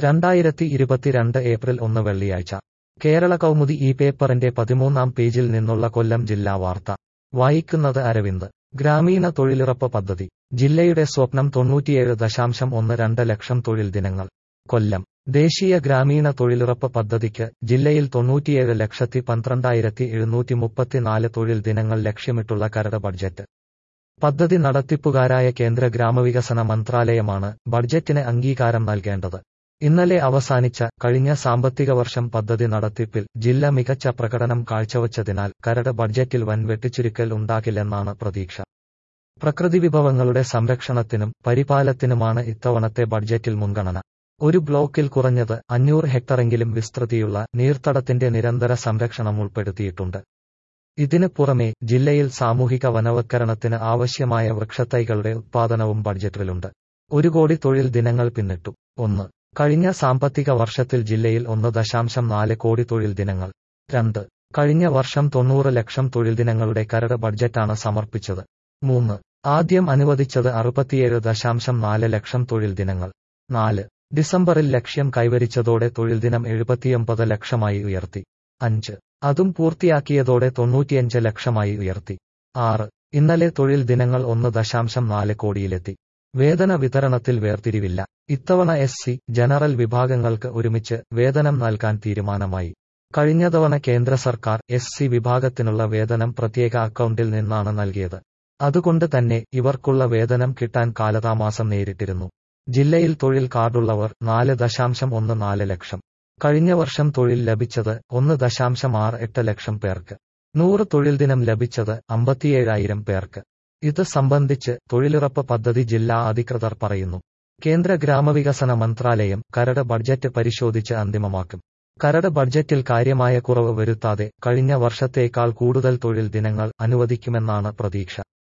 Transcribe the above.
രണ്ടായിരത്തി ഇരുപത്തിരണ്ട് ഏപ്രിൽ ഒന്ന് വെള്ളിയാഴ്ച കേരള കൗമുദി ഈ പേപ്പറിന്റെ പതിമൂന്നാം പേജിൽ നിന്നുള്ള കൊല്ലം ജില്ലാ വാർത്ത വായിക്കുന്നത് അരവിന്ദ് ഗ്രാമീണ തൊഴിലുറപ്പ് പദ്ധതി ജില്ലയുടെ സ്വപ്നം തൊണ്ണൂറ്റിയേഴ് ദശാംശം ഒന്ന് രണ്ട് ലക്ഷം തൊഴിൽ ദിനങ്ങൾ കൊല്ലം ദേശീയ ഗ്രാമീണ തൊഴിലുറപ്പ് പദ്ധതിക്ക് ജില്ലയിൽ തൊണ്ണൂറ്റിയേഴ് ലക്ഷത്തി പന്ത്രണ്ടായിരത്തി എഴുന്നൂറ്റി മുപ്പത്തിനാല് തൊഴിൽ ദിനങ്ങൾ ലക്ഷ്യമിട്ടുള്ള കരട് ബഡ്ജറ്റ് പദ്ധതി നടത്തിപ്പുകാരായ കേന്ദ്ര ഗ്രാമവികസന മന്ത്രാലയമാണ് ബഡ്ജറ്റിന് അംഗീകാരം നൽകേണ്ടത് ഇന്നലെ അവസാനിച്ച കഴിഞ്ഞ സാമ്പത്തിക വർഷം പദ്ധതി നടത്തിപ്പിൽ ജില്ല മികച്ച പ്രകടനം കാഴ്ചവച്ചതിനാൽ കരട് ബഡ്ജറ്റിൽ വൻ വെട്ടിച്ചുരുക്കൽ ഉണ്ടാകില്ലെന്നാണ് പ്രതീക്ഷ പ്രകൃതി വിഭവങ്ങളുടെ സംരക്ഷണത്തിനും പരിപാലനത്തിനുമാണ് ഇത്തവണത്തെ ബഡ്ജറ്റിൽ മുൻഗണന ഒരു ബ്ലോക്കിൽ കുറഞ്ഞത് അഞ്ഞൂറ് ഹെക്ടറെങ്കിലും വിസ്തൃതിയുള്ള നീർത്തടത്തിന്റെ നിരന്തര സംരക്ഷണം ഉൾപ്പെടുത്തിയിട്ടുണ്ട് ഇതിന് പുറമെ ജില്ലയിൽ സാമൂഹിക വനവത്കരണത്തിന് ആവശ്യമായ വൃക്ഷത്തൈകളുടെ ഉത്പാദനവും ബഡ്ജറ്റിലുണ്ട് ഒരു കോടി തൊഴിൽ ദിനങ്ങൾ പിന്നിട്ടു ഒന്ന് കഴിഞ്ഞ സാമ്പത്തിക വർഷത്തിൽ ജില്ലയിൽ ഒന്ന് ദശാംശം നാല് കോടി തൊഴിൽ ദിനങ്ങൾ രണ്ട് കഴിഞ്ഞ വർഷം തൊണ്ണൂറ് ലക്ഷം തൊഴിൽ ദിനങ്ങളുടെ കരട് ബഡ്ജറ്റാണ് സമർപ്പിച്ചത് മൂന്ന് ആദ്യം അനുവദിച്ചത് അറുപത്തിയേഴ് ദശാംശം നാല് ലക്ഷം തൊഴിൽ ദിനങ്ങൾ നാല് ഡിസംബറിൽ ലക്ഷ്യം കൈവരിച്ചതോടെ തൊഴിൽ ദിനം എഴുപത്തിയൊമ്പത് ലക്ഷമായി ഉയർത്തി അഞ്ച് അതും പൂർത്തിയാക്കിയതോടെ തൊണ്ണൂറ്റിയഞ്ച് ലക്ഷമായി ഉയർത്തി ആറ് ഇന്നലെ തൊഴിൽ ദിനങ്ങൾ ഒന്ന് ദശാംശം നാല് കോടിയിലെത്തി വേതന വിതരണത്തിൽ വേർതിരിവില്ല ഇത്തവണ എസ് സി ജനറൽ വിഭാഗങ്ങൾക്ക് ഒരുമിച്ച് വേതനം നൽകാൻ തീരുമാനമായി കഴിഞ്ഞ തവണ കേന്ദ്ര സർക്കാർ എസ് സി വിഭാഗത്തിനുള്ള വേതനം പ്രത്യേക അക്കൗണ്ടിൽ നിന്നാണ് നൽകിയത് അതുകൊണ്ട് തന്നെ ഇവർക്കുള്ള വേതനം കിട്ടാൻ കാലതാമസം നേരിട്ടിരുന്നു ജില്ലയിൽ തൊഴിൽ കാർഡുള്ളവർ നാല് ദശാംശം ഒന്ന് നാല് ലക്ഷം കഴിഞ്ഞ വർഷം തൊഴിൽ ലഭിച്ചത് ഒന്ന് ദശാംശം ആറ് എട്ട് ലക്ഷം പേർക്ക് നൂറ് തൊഴിൽ ദിനം ലഭിച്ചത് അമ്പത്തിയേഴായിരം പേർക്ക് ഇത് സംബന്ധിച്ച് തൊഴിലുറപ്പ് പദ്ധതി ജില്ലാ അധികൃതർ പറയുന്നു കേന്ദ്ര ഗ്രാമവികസന മന്ത്രാലയം കരട് ബഡ്ജറ്റ് പരിശോധിച്ച് അന്തിമമാക്കും കരട് ബഡ്ജറ്റിൽ കാര്യമായ കുറവ് വരുത്താതെ കഴിഞ്ഞ വർഷത്തേക്കാൾ കൂടുതൽ തൊഴിൽ ദിനങ്ങൾ അനുവദിക്കുമെന്നാണ് പ്രതീക്ഷ